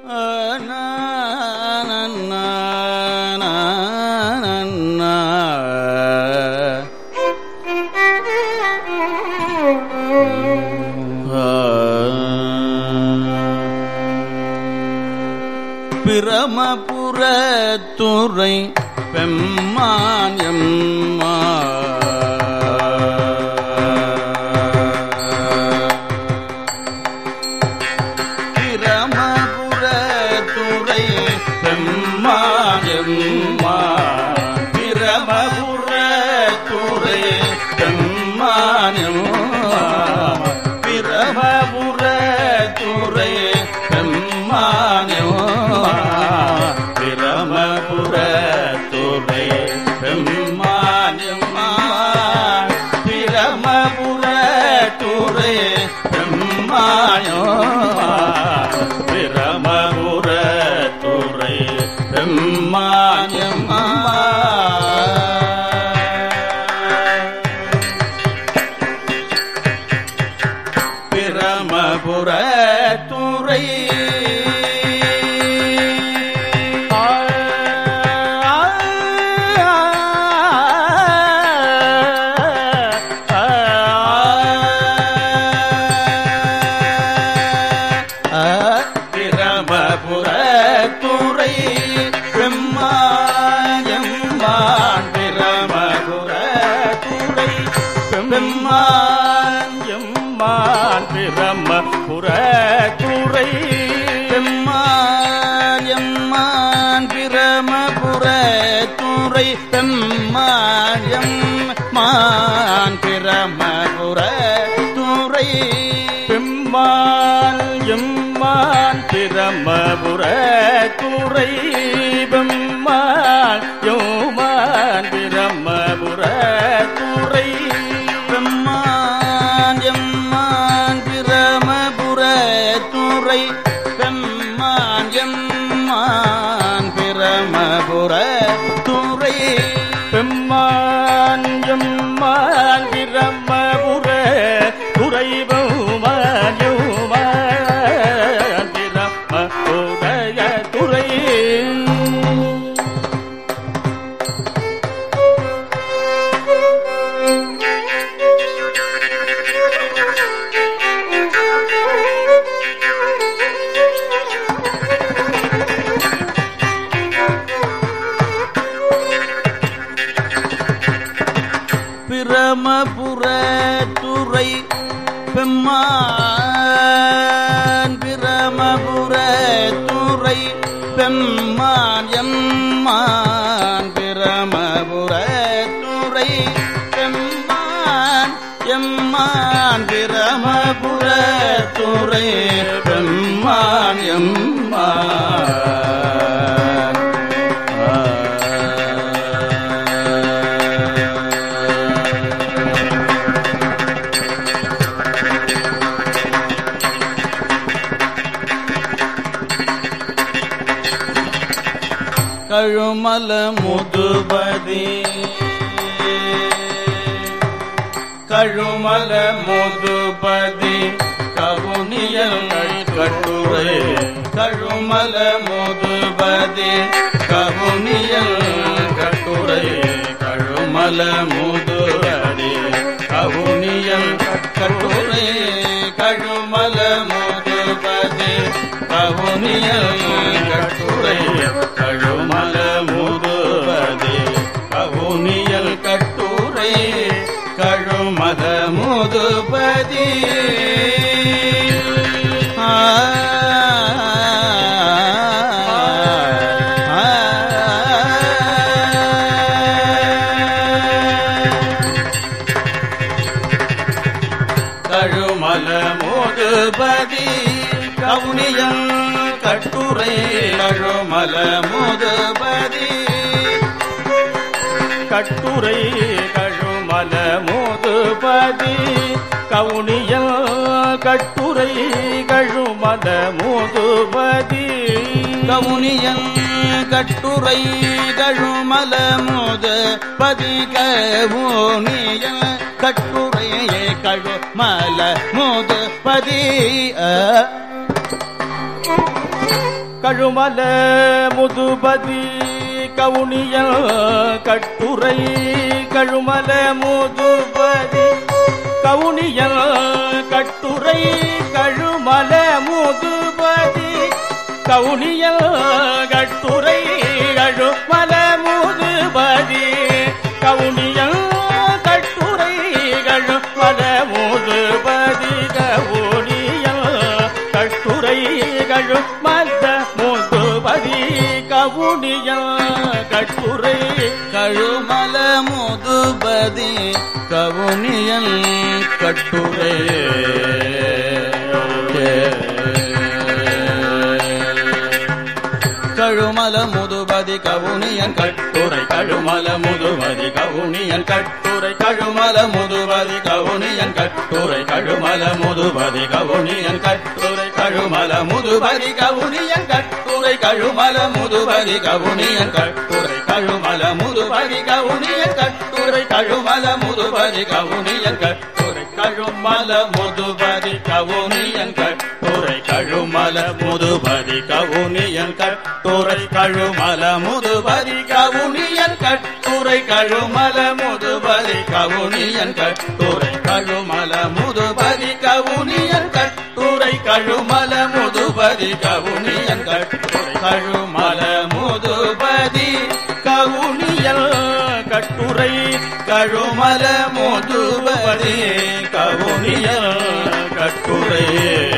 பிரமபுரத்துறை பெம்மானியம் பிரமபுரத்துறை பெம்மானியம் பிரமபுரத்துறை பெம்மானியம் பிரமபுரத்துறை பெம்மானியம் பிரமபுரத்துறை பெம்மானியம் பிரமபுரத்துறை பெம்மானியம் பிரமபுரத்துறை பெம்மானியம் பிரமபுரத்துறை பிரமபுரத்துறை பிரம்மாயம்மான் பிரமபுரத்துறை எம்மான் பிரமபுரத்துறை பெம்மாயம்மான் பிரமபுரத்துறை பெம்மாயம் மான் பிரமபுரத்துறை பெம்மான் எம்மான் பிரமபுரத்துறை பெம்மான் யோமான் பிரமபுரத்துறை பெம்மான் எம்மான் பிரமபுரத்துறை பெம்மான் எம்மான் பிரமபுரத்துறை பெம்மான் எம்மான் பிரமபுர துறைபௌமான் யோமான் பிரமபுரய துறை பிரமபுரத்துறை பெம்மான் பிரமபுரத்துறை பெம்மான் எம்மான் பிரமபுரத்துறை பெம்மான் எம்மான் பிரமபுரத்துறை பெம்மான் எம்மான் கழுமல முதுபதி கழுமல முதுபதி கவுனியல் கட்டுரை கழுமல முதுபதி கவுனியல் கட்டுரை கழுமல முதுபதி கவுனியல் கட்டுரை கழுமல முதுபதி கவுனியல் கட்டுரை கழுமல முதுபதி கவுனியல் கட்டுரை கழுமத முதுபதி ஆ, ஆ, கழுமல முதுபதி கவுனியல் கட்டுரை கழுமல முதுபதி கட்டுரை கழுமல மோதுபதி கவுனியல் கட்டுரை கழுமல மோதுபதி கவுனியன் கட்டுரை கழுமல முத பதி கவுனியன் கட்டுரையே கழுமல முத பதி கழுமல முதுபதி கவுனியல் கட்டுரை கழுமல முதுபதி கவுனியல் கட்டுரை கழுமல முதுபதி கவுனியல் கட்டுரை கழுமல முதுபதி கவுனியல் கட்டுரை கழுமல முதுபதி கவுனியல் கட்டுரை கழுமல முதுபதி கவுனியல் கட்டுரை கழுமல முதுபதி கவுனியன் கட்டுரை கழுமல முதுபதி கவுனியன் கட்டுரை கழுமல முதுபதி கவுனியன் கட்டுரை கழுமல முதுபதி கவுனியன் கட்டுரை கழுமல முதுபதி கவுனியன் கட்டுரை கழுமல முதுபதி கவுனியன் கட்டுரை கழுமல முதுபதி கவுனியன் கட்டுரை கழுமல முதுபதி கவுனியன் கட்டுரை கழுமல முதுபதி கவுனியன் கட்டுரை கழுமல முதுபதி கவுனியன் கட்டுரை கழுமல முதுபதி கவுனியன் கட்டுரை கழுமல முதுபதி கவுனியன் கட்டுரை கழுமல முதுபதி கவுனியன் கட்டுரை கழுமல முதுபதி கவுனியன் கட்டுரை கழுமல முதுபதி கவுனியன் கட்டுரை கழுமல முதுபதி கவுனியன் கட்டுரை கழுமல முதுபதி கவுனியன் கட்டுரை